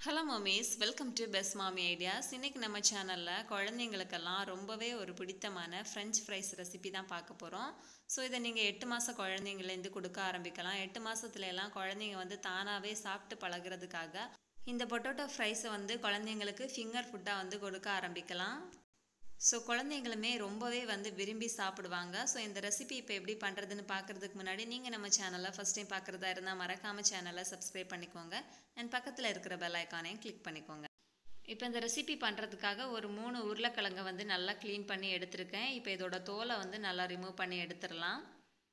hello mummies welcome to best Mami ideas இன்றைக்கி நம்ம சேனலில் குழந்தைங்களுக்கெல்லாம் ரொம்பவே ஒரு பிடித்தமான ஃப்ரெஞ்ச் ஃப்ரைஸ் ரெசிபி தான் பார்க்க போகிறோம் ஸோ இதை நீங்கள் எட்டு மாத குழந்தைங்கலேருந்து கொடுக்க ஆரம்பிக்கலாம் எட்டு மாசத்துல எல்லாம் குழந்தைங்க வந்து தானாகவே சாப்பிட்டு பழகுறதுக்காக இந்த பொட்டோட்டோ ஃப்ரைஸை வந்து குழந்தைங்களுக்கு ஃபிங்கர் ஃபுட்டாக வந்து கொடுக்க ஆரம்பிக்கலாம் ஸோ குழந்தைங்களுமே ரொம்பவே வந்து விரும்பி சாப்பிடுவாங்க ஸோ இந்த ரெசிபி இப்போ எப்படி பண்ணுறதுன்னு பார்க்குறதுக்கு முன்னாடி நீங்கள் நம்ம சேனலை ஃபஸ்ட் டைம் பார்க்குறதா இருந்தால் மறக்காமல் சேனலை சப்ஸ்கிரைப் பண்ணிக்கோங்க அண்ட் பக்கத்தில் இருக்கிற பெல் ஐக்கானையும் கிளிக் பண்ணிக்கோங்க இப்போ இந்த ரெசிபி பண்ணுறதுக்காக ஒரு மூணு உருளைக்கிழங்கை வந்து நல்லா க்ளீன் பண்ணி எடுத்திருக்கேன் இப்போ இதோட தோலை வந்து நல்லா ரிமூவ் பண்ணி எடுத்துடலாம்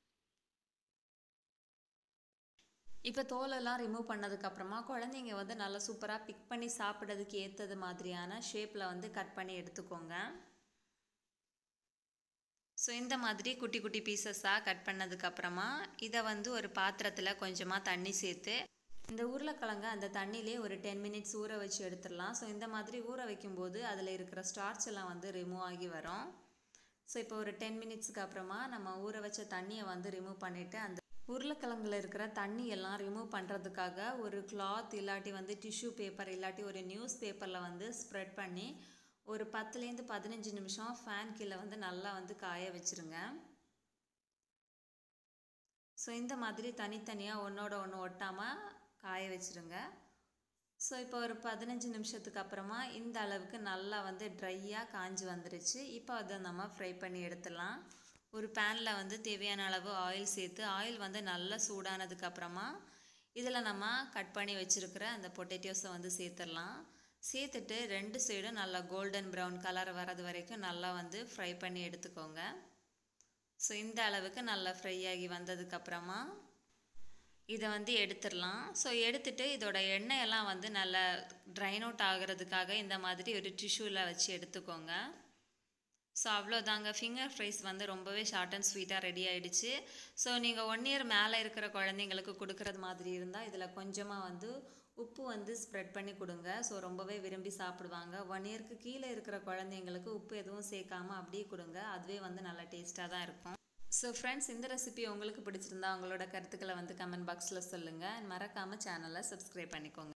இப்போ தோலெல்லாம் ரிமூவ் பண்ணதுக்கப்புறமா குழந்தைங்க வந்து நல்லா சூப்பராக பிக் பண்ணி சாப்பிட்றதுக்கு ஏற்றது மாதிரியான ஷேப்பில் வந்து கட் பண்ணி எடுத்துக்கோங்க ஸோ இந்த மாதிரி குட்டி குட்டி பீசஸாக கட் பண்ணதுக்கப்புறமா இதை வந்து ஒரு பாத்திரத்தில் கொஞ்சமாக தண்ணி சேர்த்து இந்த உருளைக்கிழங்க அந்த தண்ணியிலே ஒரு டென் மினிட்ஸ் ஊற வச்சு எடுத்துடலாம் ஸோ இந்த மாதிரி ஊற வைக்கும்போது அதில் இருக்கிற ஸ்டார்ச் எல்லாம் வந்து ரிமூவ் ஆகி வரும் ஸோ இப்போ ஒரு டென் மினிட்ஸ்க்கு அப்புறமா நம்ம ஊற வச்ச தண்ணியை வந்து ரிமூவ் பண்ணிவிட்டு அந்த உருளைக்கிழங்குல இருக்கிற தண்ணி எல்லாம் ரிமூவ் பண்ணுறதுக்காக ஒரு கிளாத் இல்லாட்டி வந்து டிஷ்யூ பேப்பர் இல்லாட்டி ஒரு நியூஸ் பேப்பரில் வந்து ஸ்ப்ரெட் பண்ணி ஒரு பத்துலேருந்து பதினஞ்சு நிமிஷம் ஃபேன் கீழே வந்து நல்லா வந்து காய வச்சுருங்க ஸோ இந்த மாதிரி தனித்தனியாக ஒன்றோட ஒன்று ஒட்டாமல் காய வச்சுருங்க ஸோ இப்போ ஒரு பதினஞ்சு நிமிஷத்துக்கு அப்புறமா இந்த அளவுக்கு நல்லா வந்து ட்ரையாக காஞ்சி வந்துருச்சு இப்போ அதை நம்ம ஃப்ரை பண்ணி எடுத்துடலாம் ஒரு பேனில் வந்து தேவையான அளவு ஆயில் சேர்த்து ஆயில் வந்து நல்லா சூடானதுக்கப்புறமா இதில் நம்ம கட் பண்ணி வச்சுருக்கிற அந்த பொட்டேட்டோஸை வந்து சேர்த்துடலாம் சேர்த்துட்டு ரெண்டு சைடும் நல்லா கோல்டன் ப்ரௌன் கலர் வர்றது வரைக்கும் நல்லா வந்து ஃப்ரை பண்ணி எடுத்துக்கோங்க ஸோ இந்த அளவுக்கு நல்லா ஃப்ரை ஆகி வந்ததுக்கப்புறமா இதை வந்து எடுத்துடலாம் ஸோ எடுத்துட்டு இதோட எண்ணெயெல்லாம் வந்து நல்லா ட்ரைன் அவுட் ஆகிறதுக்காக இந்த மாதிரி ஒரு டிஷ்யூவில் வச்சு எடுத்துக்கோங்க ஸோ அவ்வளோதாங்க ஃபிங்கர் ஃப்ரைஸ் வந்து ரொம்பவே ஷார்ட் அண்ட் ஸ்வீட்டாக ரெடி ஆகிடுச்சு ஸோ நீங்கள் ஒன் இயர் மேலே இருக்கிற குழந்தைங்களுக்கு கொடுக்குறது மாதிரி இருந்தால் இதில் கொஞ்சமாக வந்து உப்பு வந்து ஸ்ப்ரெட் பண்ணி கொடுங்க ஸோ ரொம்பவே விரும்பி சாப்பிடுவாங்க ஒன் இயர்க்கு கீழே இருக்கிற குழந்தைங்களுக்கு உப்பு எதுவும் சேர்க்காம அப்படியே கொடுங்க அதுவே வந்து நல்லா டேஸ்ட்டாக தான் இருக்கும் ஸோ ஃப்ரெண்ட்ஸ் இந்த ரெசிபி உங்களுக்கு பிடிச்சிருந்தா உங்களோட கருத்துக்களை வந்து கமெண்ட் பாக்ஸில் சொல்லுங்கள் மறக்காமல் சேனலை சப்ஸ்கிரைப் பண்ணிக்கோங்க